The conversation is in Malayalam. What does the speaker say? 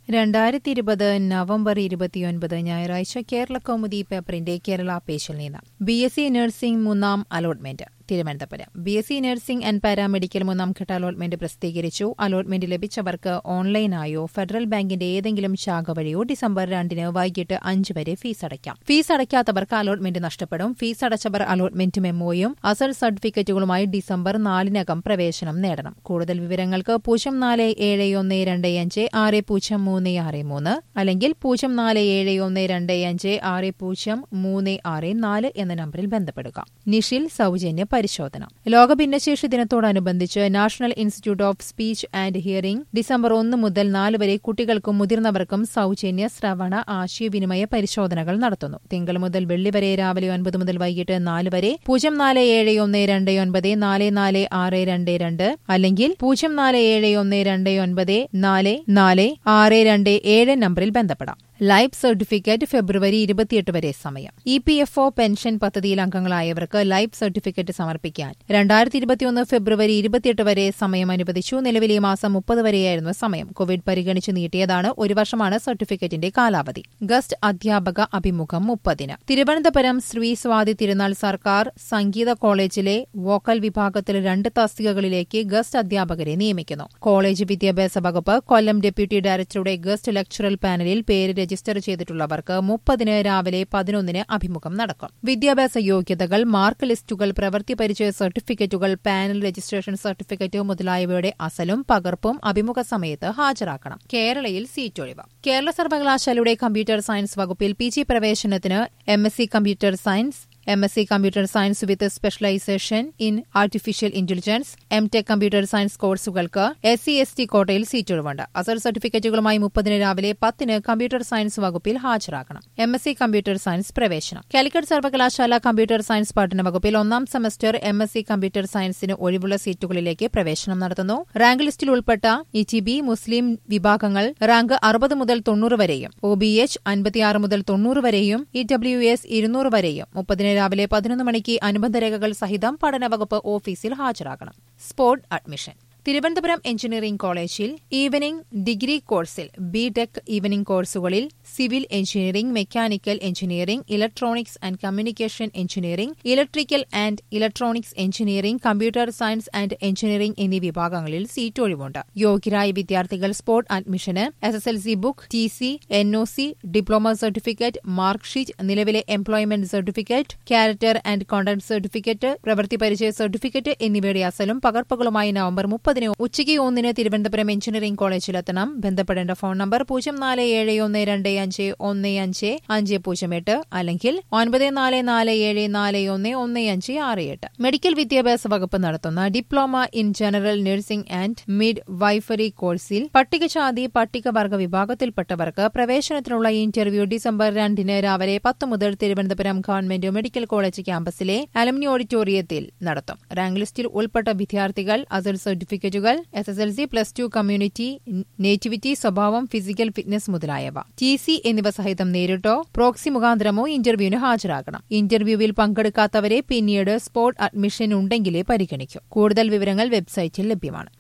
രണ്ടായിരത്തി ഇരുപത് നവംബർ ഇരുപത്തിയൊൻപത് ഞായറാഴ്ച കേരള കൗമുദി പേപ്പറിന്റെ കേരള പേജിൽ നിന്ന് ബി എസ് സി നഴ്സിംഗ് മൂന്നാം allotment Thiruvananthapuram B S C nursing and paramedical മൂന്നാം ഘട്ട അലോട്ട്മെന്റ് പ്രസിദ്ധീകരിച്ചു അലോട്ട്മെന്റ് ലഭിച്ചവർക്ക് ഓൺലൈനായോ ഫെഡറൽ ബാങ്കിന്റെ ഏതെങ്കിലും ശാഖ വഴിയോ ഡിസംബർ രണ്ടിന് വൈകിട്ട് അഞ്ച് വരെ ഫീസ് അടയ്ക്കാം ഫീസ് അടയ്ക്കാത്തവർക്ക് അലോട്ട്മെന്റ് നഷ്ടപ്പെടും ഫീസ് അടച്ചവർ അലോട്ട്മെന്റ് മെമ്മോയും അസൽ സർട്ടിഫിക്കറ്റുകളുമായി ഡിസംബർ നാലിനകം പ്രവേശനം നേടണം കൂടുതൽ വിവരങ്ങൾക്ക് പൂജ്യം നാല് ഏഴ് ഒന്ന് രണ്ട് അഞ്ച് ആറ് പൂജ്യം മൂന്ന് ആറ് മൂന്ന് അല്ലെങ്കിൽ പൂജ്യം നാല് ഏഴ് ഒന്ന് രണ്ട് അഞ്ച് ആറ് പൂജ്യം മൂന്ന് ആറ് നാല് എന്ന നമ്പറിൽ ബന്ധപ്പെടുക നിഷിൽ സൌജന്യ പരിശോധന ലോക ഭിന്നശേഷി ദിനത്തോടനുബന്ധിച്ച് national institute of speech and hearing December ഒന്ന് മുതൽ നാല് വരെ കുട്ടികൾക്കും മുതിർന്നവർക്കും സൌജന്യ ശ്രവണ ആശയവിനിമയ പരിശോധനകൾ നടത്തുന്നു തിങ്കൾ മുതൽ വെള്ളി വരെ രാവിലെ ഒൻപത് മുതൽ വൈകിട്ട് നാല് വരെ പൂജ്യം നാല് ഏഴ് ഒന്ന് രണ്ട് ഒൻപത് നാല് നാല് ആറ് രണ്ട് രണ്ട് അല്ലെങ്കിൽ പൂജ്യം നാല് ഏഴ് ഒന്ന് രണ്ട് ഒൻപത് നാല് നാല് ആറ് രണ്ട് ഏഴ് നമ്പറിൽ ബന്ധപ്പെടാം ലൈഫ് സർട്ടിഫിക്കറ്റ് ഫെബ്രുവരി ഇരുപത്തിയെട്ട് വരെ സമയം E P F O pension പദ്ധതിയിൽ അംഗങ്ങളായവർക്ക് ലൈഫ് സർട്ടിഫിക്കറ്റ് സമർപ്പിക്കാൻ രണ്ടായിരത്തി ഇരുപത്തിയൊന്ന് ഫെബ്രുവരി ഇരുപത്തിയെട്ട് വരെ സമയം അനുവദിച്ചു നിലവിൽ ഈ മാസം മുപ്പത് വരെയായിരുന്നു സമയം കോവിഡ് പരിഗണിച്ച് നീട്ടിയതാണ് ഒരു വർഷമാണ് സർട്ടിഫിക്കറ്റിന്റെ കാലാവധി ഗസ്റ്റ് അധ്യാപക അഭിമുഖം മുപ്പതിന് തിരുവനന്തപുരം ശ്രീ സ്വാതി തിരുനാൾ സർക്കാർ സംഗീത കോളേജിലെ വോക്കൽ വിഭാഗത്തിൽ രണ്ട് തസ്തികകളിലേക്ക് ഗസ്റ്റ് അധ്യാപകരെ നിയമിക്കുന്നു കോളേജ് വിദ്യാഭ്യാസ വകുപ്പ് കൊല്ലം ഡെപ്യൂട്ടി ഡയറക്ടറുടെ ഗസ്റ്റ് ലെക്ചറൽ പാനലിൽ പേര് രജിസ്റ്റർ ചെയ്തിട്ടുള്ളവർക്ക് മുപ്പതിന് രാവിലെ പതിനൊന്നിന് അഭിമുഖം നടക്കും വിദ്യാഭ്യാസ യോഗ്യതകൾ മാർക്ക് ലിസ്റ്റുകൾ പ്രവൃത്തി പരിചയ സർട്ടിഫിക്കറ്റുകൾ പാനൽ രജിസ്ട്രേഷൻ സർട്ടിഫിക്കറ്റ് മുതലായവയുടെ അസലും പകർപ്പും അഭിമുഖ സമയത്ത് ഹാജരാക്കണം കേരളയിൽ സീറ്റ് ഒഴിവ് കേരള സർവകലാശാലയുടെ കമ്പ്യൂട്ടർ സയൻസ് വകുപ്പിൽ പി ജി പ്രവേശനത്തിന് M S C computer science M S C computer science with specialization in artificial intelligence M tech computer science കോഴ്സുകൾക്ക് എസ് സി എസ് ടി കോട്ടയിൽ സീറ്റ് ഒഴിവുണ്ട് അസൽ സർട്ടിഫിക്കറ്റുകളുമായി മുപ്പതിന് രാവിലെ പത്തിന് കമ്പ്യൂട്ടർ സയൻസ് വകുപ്പിൽ ഹാജരാക്കണം M S C computer science പ്രവേശനം കാലിക്കറ്റ് സർവകലാശാല കമ്പ്യൂട്ടർ സയൻസ് പഠന വകുപ്പിൽ ഒന്നാം semester M S C computer സയൻസിന് ഒഴിവുള്ള സീറ്റുകളിലേക്ക് പ്രവേശനം നടത്തുന്നു റാങ്ക് ലിസ്റ്റിൽ ഉൾപ്പെട്ട ഇ ടി ബി മുസ്ലിം വിഭാഗങ്ങൾ റാങ്ക് അറുപത് മുതൽ തൊണ്ണൂറ് വരെയും ഒ ബി എച്ച് അൻപത്തിയാറ് മുതൽ തൊണ്ണൂറ് വരെയും ഇ ഡബ്ല്യു എസ് ഇരുന്നൂറ് വരെയും മുപ്പതിന് രാവിലെ പതിനൊന്ന് മണിക്ക് അനുബന്ധ രേഖകൾ സഹിതം പഠനവകുപ്പ് ഓഫീസിൽ ഹാജരാക്കണം സ്പോർട് അഡ്മിഷൻ തിരുവനന്തപുരം എഞ്ചിനീയറിംഗ് കോളേജിൽ ഈവനിംഗ് ഡിഗ്രി കോഴ്സിൽ ബി ടെക് ഈവനിംഗ് കോഴ്സുകളിൽ civil engineering mechanical engineering electronics and communication engineering electrical and electronics engineering computer science and engineering എന്നീ വിഭാഗങ്ങളിൽ സീറ്റ് ഒഴിവുണ്ട് യോഗ്യരായ വിദ്യാർത്ഥികൾ സ്പോർട് അഡ്മിഷന് S S L C book T C N O C diploma certificate mark sheet നിലവിലെ employment certificate character and content certificate പ്രവൃത്തി പരിചയ സർട്ടിഫിക്കറ്റ് എന്നിവയുടെ അസലും പകർപ്പുകളുമായി നവംബർ മുപ്പതിന് ഉച്ചയ്ക്ക് ഒന്നിന് തിരുവനന്തപുരം എഞ്ചിനീയറിംഗ് കോളേജിലെത്തണം ബന്ധപ്പെടേണ്ട ഫോൺ നമ്പർ പൂജ്യം നാല് ഏഴ് ഒന്ന് രണ്ട് അഞ്ച് ഒന്ന് അഞ്ച് അഞ്ച് പൂജ്യം എട്ട് അല്ലെങ്കിൽ ഒൻപത് നാല് നാല് ഏഴ് നാല് ഒന്ന് ഒന്ന് അഞ്ച് ആറ് എട്ട് മെഡിക്കൽ വിദ്യാഭ്യാസ വകുപ്പ് നടത്തുന്ന diploma in general nursing and midwifery കോഴ്സിൽ പട്ടികജാതി പട്ടികവർഗ വിഭാഗത്തിൽപ്പെട്ടവർക്ക് പ്രവേശനത്തിനുള്ള ഇന്റർവ്യൂ ഡിസംബർ രണ്ടിന് രാവിലെ പത്ത് മുതൽ തിരുവനന്തപുരം ഗവൺമെന്റ് മെഡിക്കൽ കോളേജ് ക്യാമ്പസിലെ അലംനി ഓഡിറ്റോറിയത്തിൽ നടത്തും റാങ്ക് ലിസ്റ്റിൽ ഉൾപ്പെട്ട വിദ്യാർത്ഥികൾ അസൽ സർട്ടിഫിക്കറ്റുകൾ S S L C plus two community nativity സ്വഭാവം ഫിസിക്കൽ ഫിറ്റ്നസ് മുതലായവ ടി സി എന്നിവ സഹിതം നേരിട്ടോ പ്രോക്സി മുഖാന്തരമോ ഇന്റർവ്യൂവിന് ഹാജരാകണം ഇന്റർവ്യൂവിൽ പങ്കെടുക്കാത്തവരെ പിന്നീട് സ്പോട്ട് അഡ്മിഷൻ ഉണ്ടെങ്കിലേ പരിഗണിക്കൂ കൂടുതൽ വിവരങ്ങൾ വെബ്സൈറ്റിൽ ലഭ്യമാണ്